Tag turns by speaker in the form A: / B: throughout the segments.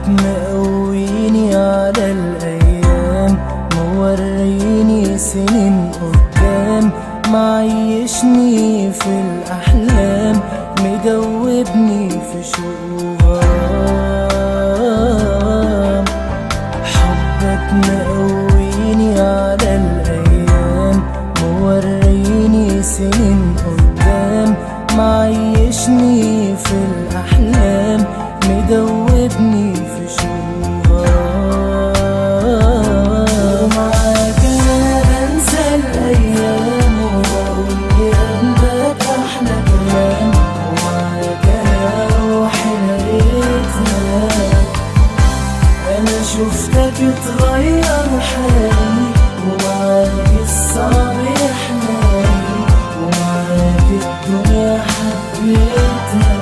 A: مقويني على الأيام موريني سنين قدام معيشني في الأحلام مدوبني في شوق وغرام حبك مقويني على الأيام موريني سنين قدام معيشني في الأحلام مدوبني في شوق وغرام ومعاك أنا بنسى الأيام وبقول لقلبك أحلى كلام ومعاك أنا روحي لقيتها انا شفتك اتغير حالي ومعاك الصعب يحلالي ومعاك الدنيا حبيتها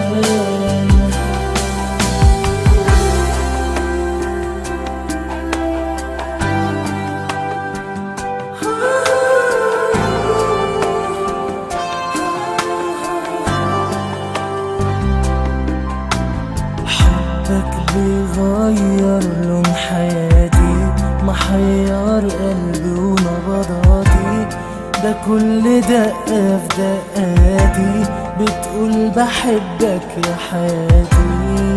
A: حبك بيغير لون حياتي محير قلبي ونبضاتي ده كل دقة في دقاتي بتقول بحبك يا حياتي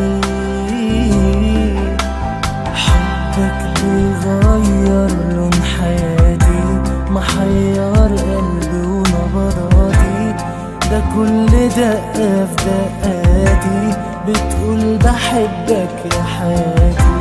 A: حبك بيغير لون حياتي محير قلبي ونبضاتي ده كل دقة في دقاتي بتقول بحبك يا حياتي